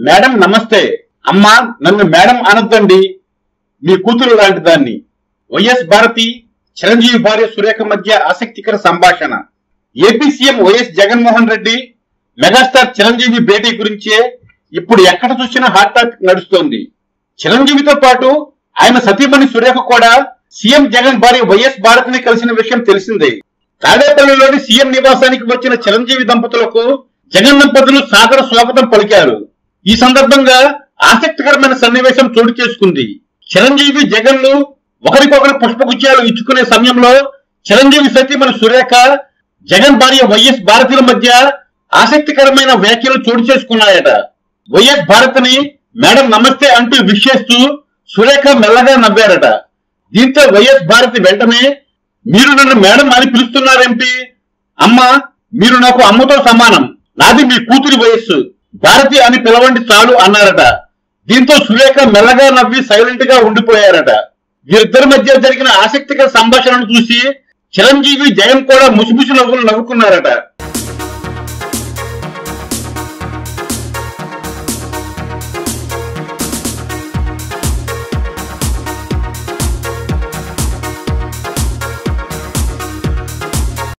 madam నమస్తే అమ్మా నన్ను మేడం అనొద్దండి మీ కూతురు లాంటి దాన్ని వైఎస్ భారతి చిరంజీవి భార్య సురేఖ మధ్య ఆసక్తికర సంభాషణ AP CM YS Jaganmohan Reddy megastar Chiranjeevi భేటీ గురించే ఇప్పుడు ఎక్కడ చూసినా హాట్ టాపిక్ నడుస్తోంది చిరంజీవితో పాటు ఆయన సతీమణి సురేఖ కూడా సీఎం జగన్ భార్య వైఎస్ భారతిని కలిసిన విషయం తెలిసిందే తాడేపల్లిలోని సీఎం నివాసానికి వచ్చిన చిరంజీవి దంపతులకు జగన్ దంపతులు సాదర స్వాగతం పలికారు ఈ సందర్భంగా ఆసక్తికరమైన సన్నివేశం చోటు చేసుకుంది చిరంజీవి జగన్లు ఒకరికొకరు పుష్పగుచ్చాలు ఇచ్చుకునే సమయంలో చిరంజీవి సతీమణి సురేఖ జగన్ భార్య వైఎస్ భారతిల మధ్య ఆసక్తికరమైన వ్యాఖ్యలు చోటు చేసుకున్నాయట వైఎస్ భారతిని మేడం నమస్తే అంటూ విష్ చేస్తూ సురేఖ మెల్లగా నవ్వారట దీంతో వైఎస్ భారతి వెంటనే మీరు నన్ను మేడం అని పిలుస్తున్నారేంటి అమ్మా మీరు నాకు అమ్మతో సమానం నాది మీ కూతురి వయస్సు భారతి అని పిలవండి చాలు అన్నారట దీంతో సురేఖ మెల్లగా నవ్వి సైలెంట్ గా ఉండిపోయారట వీరిద్దరి మధ్య జరిగిన ఆసక్తికర సంభాషణను చూసి చిరంజీవి జగన్ కూడా ముసిముసి నవ్వులు నవ్వుకున్నారట